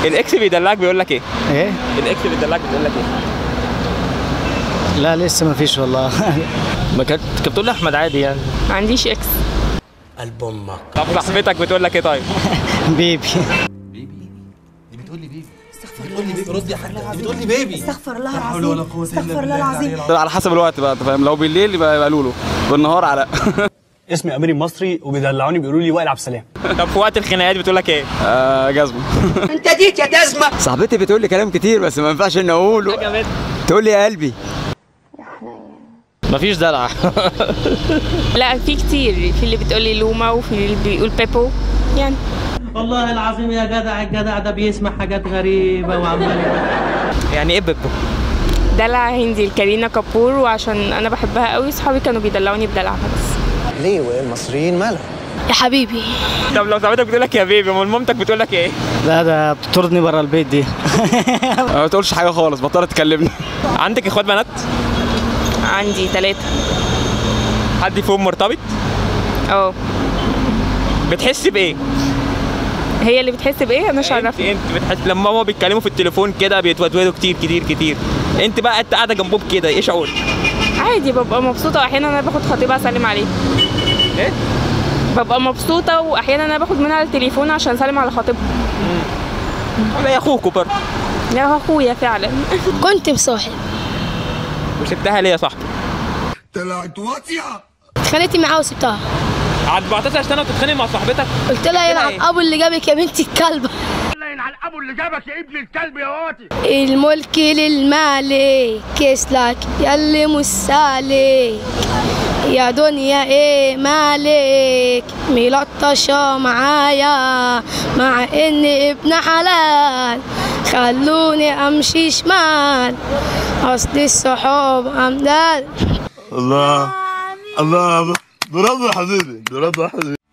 الاكس بيدلعك بيقول لك ايه ايه الاكس بيدلعك بيقول لك ايه لا لسه ما فيش والله ما كانت كانت بتقول لي احمد عادي يعني ما عنديش اكس طب صاحبتك بتقول لك ايه طيب بيبي استغفر الله العظيم استغفر الله العظيم على حسب الوقت بقى انت فاهم لو بالليل يبقى يبقى لولو بالنهار علاء اسمي امير المصري وبيدلعوني بيقولوا لي وائل عبد السلام طب في وقت الخناقات بتقول لك ايه آه جزمه صاحبتي بتقول لي كلام كتير بس ما ينفعش ان اقوله تقول لي يا قلبي مفيش دلع لا في كتير في اللي بتقولي لوما وفي اللي بيقول بيبو يعني والله العظيم يا جدع الجدع ده بيسمع حاجات غريبة وعمال يعني ايه بيبو دلع هندي الكارينا كابور وعشان انا بحبها قوي صحابي كانوا بيدلعوني بدلعها بس ليه والمصريين مالهم يا حبيبي طب لو صاحبتك بتقول لك يا بيبي امال مامتك بتقول لك ايه لا ده بتطردني بره البيت دي ما تقولش حاجه خالص بطلت تكلمني عندك اخوات بنات عندي ثلاثة حد فيهم مرتبط اه بتحس بايه هي اللي بتحس بايه انا مش انت عارفه انت بتحس لما هما بيتكلموا في التليفون كده بيتودودوا كتير كتير كتير انت بقى انت قاعده جنبهم كده ايه شعورك عادي ببقى مبسوطه واحيانا انا باخد خطيبها اسلم عليه ايه ببقى مبسوطه واحيانا انا باخد منها التليفون عشان اسلم على خطيبها ولا اخوكوا برضه لا هو اخويا فعلا كنت مصاحب وسبتها ليه يا صاحبي اتخانقت معاه وسبتها قعد 14 سنه وتتخانق مع صاحبتك قلت لها يلعن يلعن ابو اللي جابك يا بنت الكلبه الملك للمالك كسلك ياللي مسالك يا دنيا ايه مالك ملطشة معايا مع اني ابن حلال خلوني امشي شمال اصل الصحاب امداد الله الله ضربنا حبيبي ضربنا حبيبي